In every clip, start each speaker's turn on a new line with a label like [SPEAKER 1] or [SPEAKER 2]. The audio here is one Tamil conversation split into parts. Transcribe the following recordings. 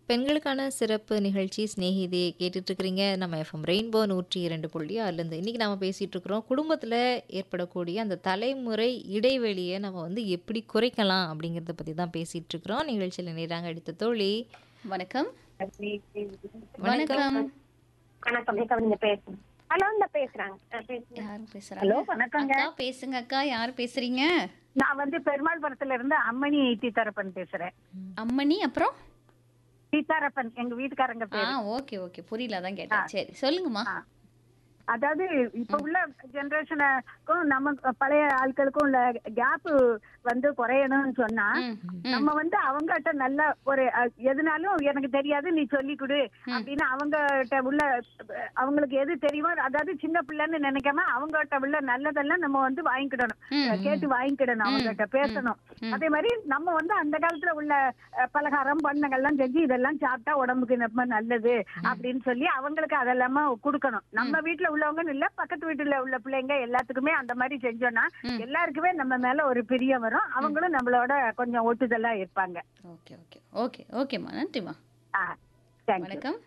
[SPEAKER 1] பெண்களுக்கான சிறப்பு நிகழ்ச்சி சிநேகிதியை கேட்டுட்டு இருக்கிறீங்க நம்ம எஃப்எம் ரெயின்போ நூற்றி இரண்டு புள்ளி அதுலேருந்து இன்றைக்கி நம்ம பேசிகிட்டு இருக்கிறோம் குடும்பத்தில் ஏற்படக்கூடிய அந்த தலைமுறை இடைவெளியை நம்ம வந்து எப்படி குறைக்கலாம் அப்படிங்கிறத பற்றி தான் பேசிகிட்டு இருக்கிறோம் நிகழ்ச்சியில் நேராங்க அடுத்த தோழி
[SPEAKER 2] வணக்கம்
[SPEAKER 1] வணக்கம்
[SPEAKER 3] வணக்கம் இங்க நீங்க பேசுங்க ஹலோ இந்த பேசுறாங்க அஹ் பேசுங்க.
[SPEAKER 2] யார் பேசுறாங்க
[SPEAKER 3] ஹலோ வணக்கங்க
[SPEAKER 2] அக்கா பேசுங்க அக்கா யார் பேசுறீங்க
[SPEAKER 3] நான் வந்து பெருமாள்புரத்துல இருந்து அம்மணி சீதாரப்பன் பேசுறேன்
[SPEAKER 2] அம்மணி அப்புறம்
[SPEAKER 3] சீதாரப்பன் எங்க வீட்டுக்காரங்க
[SPEAKER 2] ஆ
[SPEAKER 3] பேரு
[SPEAKER 2] ஓகே ஓகே புரியல அதான் கேட்டேன் சரி சொல்லுங்கம்மா
[SPEAKER 3] ஆ. அதாவது இப்ப உள்ள ஜெனரேஷனுக்கும் நம்ம பழைய ஆட்களுக்கும் உள்ள கேப் வந்து குறையணும்னு சொன்னா
[SPEAKER 2] ம், ம்,
[SPEAKER 3] நம்ம வந்து அவங்ககிட்ட நல்ல ஒரு அஹ், எதுனாலும் எனக்கு தெரியாது நீ சொல்லி கொடு அப்படின்னு அவங்ககிட்ட உள்ள அஹ், அவங்களுக்கு எது தெரியுமோ அதாவது சின்ன பிள்ளைன்னு நினைக்காம அவங்ககிட்ட உள்ள நல்லதெல்லாம் நம்ம வந்து வாங்கிக்கிடணும்
[SPEAKER 2] ம்,
[SPEAKER 3] அஹ், கேட்டு வாங்கிக்கிடணும் அவங்ககிட்ட பேசணும் அதே மாதிரி நம்ம வந்து அந்த காலத்துல உள்ள அஹ், பலகாரம் பண்ணங்கள்லாம் செஞ்சு இதெல்லாம் சாப்பிட்டா உடம்புக்கு ரொம்ப நல்லது அப்படின்னு சொல்லி அவங்களுக்கு அதெல்லாம கொடுக்கணும் நம்ம வீட்டுல உள்ளவங்கன்னு இல்ல பக்கத்து வீட்டுல உள்ள பிள்ளைங்க எல்லாத்துக்குமே அந்த மாதிரி செஞ்சோம்னா எல்லாருக்குமே நம்ம மேல ஒரு பிரியம் வரும் அவங்களும் நம்மளோட கொஞ்சம் ஒட்டுதலா இருப்பாங்க
[SPEAKER 2] ஓகே ஓகே ஓகே ஓகேம்மா நன்றிம்மா
[SPEAKER 3] ஆ தேங்க்யூ
[SPEAKER 2] வணக்கம்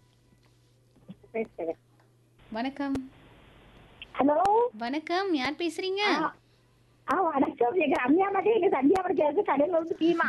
[SPEAKER 2] வணக்கம்
[SPEAKER 4] ஹலோ
[SPEAKER 2] வணக்கம் யார் பேசுறீங்க
[SPEAKER 4] ஆ வணக்கம் எங்க அம்மியா மட்டும் எங்க சந்தியா படிக்கிறது கடையில வந்து டீமா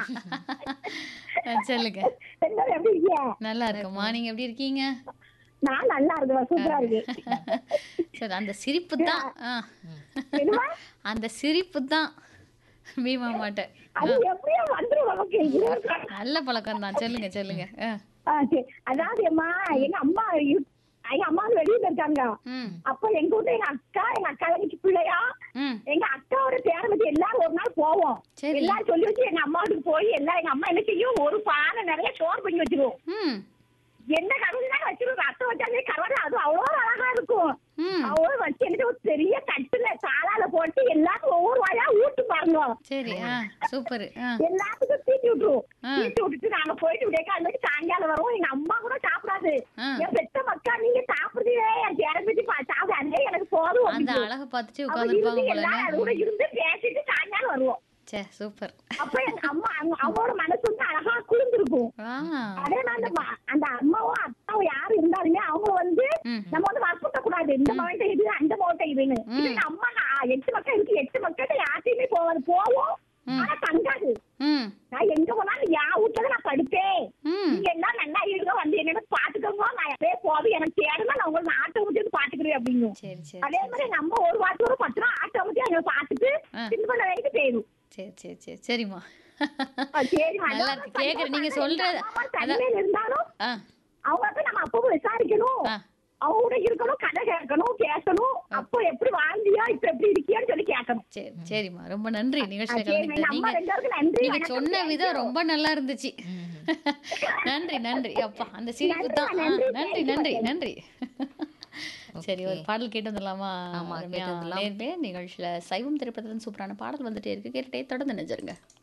[SPEAKER 2] ஆ, சொல்லுங்க
[SPEAKER 4] எல்லாரும் எப்படி இருக்கீங்க
[SPEAKER 2] நல்லா இருக்கம்மா நீங்க எப்படி இருக்கீங்க
[SPEAKER 4] நான் நல்லா இருக்கு சூப்பரா இருக்கு
[SPEAKER 2] சரி அந்த சிரிப்பு தான் ஆ.
[SPEAKER 4] என்னமா
[SPEAKER 2] அந்த சிரிப்பு தான் பீமா மாட்ட
[SPEAKER 4] அது எப்படியோ வந்துரும் நமக்கு இது.
[SPEAKER 2] நல்ல பழக்கம் தான் சொல்லுங்க சொல்லுங்க ஆ.
[SPEAKER 4] ஆ, சரி. அதாவது அம்மா எங்க அம்மா இரு- எங்க அம்மா வந்து வெளியில இருக்காங்க
[SPEAKER 2] ம்
[SPEAKER 4] அப்ப எங்க வீட்டுல எங்க அக்கா எங்க அக்கா தங்கச்சி பிள்ளையா
[SPEAKER 2] ம்
[SPEAKER 4] எங்க அக்காவோட பேரை பத்தி எல்லாரும் ஒரு நாள் போவோம்
[SPEAKER 2] சரி.
[SPEAKER 4] எல்லாரும் சொல்லி வச்சு எங்க அம்மா வீட்டுக்கு போய் எல்லாம் எங்க அம்மா என்ன செய்யும் ஒரு பானை நிறைய சோறு பண்ணி வச்சிருவோம்
[SPEAKER 2] ம்
[SPEAKER 4] என்ன கருவாடு வச்சிருவோம் ரத்தம் வச்சாலே கருவாடு அது அவ்வளோ அழகா இருக்கும்
[SPEAKER 2] ம்
[SPEAKER 4] அவரு வச்சு எனக்கு ஒரு பெரிய தட்டுல சாலால போட்டு எல்லாத்துக்கும் ஒவ்வொரு வாயா ஊட்டு பாருங்க
[SPEAKER 2] சரி ஆ சூப்பர் ஆ
[SPEAKER 4] எல்லாத்துக்கும் தீட்டி விட்டுருவோம்
[SPEAKER 2] ஆ.
[SPEAKER 4] தீட்டி விட்டுட்டு நாங்க போயிட்டு விடையே அன்னைக்கு சாயங்காலம் வரும் எங்க அம்மா கூட சாப்பிடாது
[SPEAKER 2] ஆ.
[SPEAKER 4] என் பெத்த மக்கா நீங்க சாப்பிடுறீங்க என் பேரை பத்தி பா- சாப்பிடு அங்கே எனக்கு போதும்
[SPEAKER 2] அந்த
[SPEAKER 4] அப்படின்னு.
[SPEAKER 2] அழகை பார்த்துட்டு
[SPEAKER 4] அப்ப
[SPEAKER 2] உட்காந்துருப்பாங்க
[SPEAKER 4] இருந்து
[SPEAKER 2] போல
[SPEAKER 4] எல்லாரும் அது கூட இருந்து பேசிட்டு சாயங்காலம் வருவோம்
[SPEAKER 2] சே சூப்பர்
[SPEAKER 4] அப்ப எங்க அம்மா அவங்க- அவங்களோட மனசு வந்து அழகா குளிர்ந்திருக்கும்
[SPEAKER 2] ஆ
[SPEAKER 4] அதே மாதிரி அந்த ம- அந்த அம்மாவும் அப்பாவும் யாரு இருந்தாலுமே அவங்க வந்து
[SPEAKER 2] ம்.
[SPEAKER 4] நம்ம வந்து வற்புறுத்த கூடாது இந்த மாவட்ட இது அந்த மாவட்ட இதுன்னு இது எங்க அம்மா நான் எட்டு மக்கள் இருக்கு எட்டு மக்கள்கிட்ட யார்ட்டையுமே போவாது போவோம் ஆனா தங்காது
[SPEAKER 2] ம்
[SPEAKER 4] நான் எங்க போனாலும் யா வீட்டுல நான் படுப்பேன்
[SPEAKER 2] ம்
[SPEAKER 4] நீங்க எல்லாம் நல்லா இருங்க வந்து என்னன்னு பாத்துக்கோங்க நான் எப்பயே போதும் எனக்கு தேடுனா நான் உங்களுக்கு ஆட்டோ ஊற்றி வந்து பாத்துக்கிறேன் அப்படின்னு
[SPEAKER 2] சரி சரி
[SPEAKER 4] அதே மாதிரி நம்ம ஒரு வாரத்து ஒரு பத்து ரூபா ஆட்டோ ஊற்றி அங்க பாத்துட்டு
[SPEAKER 2] ஆ.
[SPEAKER 4] சின்ன பண்ண வரைக்கும் போயிடும்
[SPEAKER 2] சரி சரி சரி சரிம்மா
[SPEAKER 4] சரி
[SPEAKER 2] நல்லா இருக்கு கேக்குறேன் நீங்க சொல்றது அதான்
[SPEAKER 4] தனிமையில் இருந்தாலும்
[SPEAKER 2] ஆ
[SPEAKER 4] அவங்க போய் நம்ம அப்பவும் விசாரிக்கணும்
[SPEAKER 2] ஆ.
[SPEAKER 4] அவங்க கூட இருக்கணும் கதை கேட்கணும் பேசணும் அப்போ எப்படி வாழ்ந்தியா இப்ப எப்படி இருக்கியான்னு சொல்லி கேட்கணும்
[SPEAKER 2] சரி சரிம்மா ரொம்ப நன்றி நிகழ்ச்சியில்
[SPEAKER 4] சரி,
[SPEAKER 2] கலந்துக்கிட்ட
[SPEAKER 4] நம்ம
[SPEAKER 2] நீங்க
[SPEAKER 4] ரெண்டு பேருக்கும் நன்றி
[SPEAKER 2] நீங்க
[SPEAKER 4] வணக்கம்.
[SPEAKER 2] சொன்ன
[SPEAKER 4] Thank
[SPEAKER 2] விதம்
[SPEAKER 4] you.
[SPEAKER 2] ரொம்ப நல்லா இருந்துச்சு நன்றி நன்றி அப்பா அந்த சிரிப்பு
[SPEAKER 4] நன்றி,
[SPEAKER 2] தான் ஆ,
[SPEAKER 4] நன்றி,
[SPEAKER 2] நன்றி
[SPEAKER 4] thank you,
[SPEAKER 2] நன்றி நன்றி சரி ஒரு பாடல் கேட்டு வந்துடலாமா
[SPEAKER 1] ஆமா,
[SPEAKER 2] ரம்யா?
[SPEAKER 1] கேட்டு வந்துடலாம்.
[SPEAKER 2] நேர்லயே நிகழ்ச்சியில சைவம் திரைப்படத்துல சூப்பரான பாடல் வந்துட்டே இருக்கு கேட்டுட்டே தொடர்ந்து நினைச்சிருங்க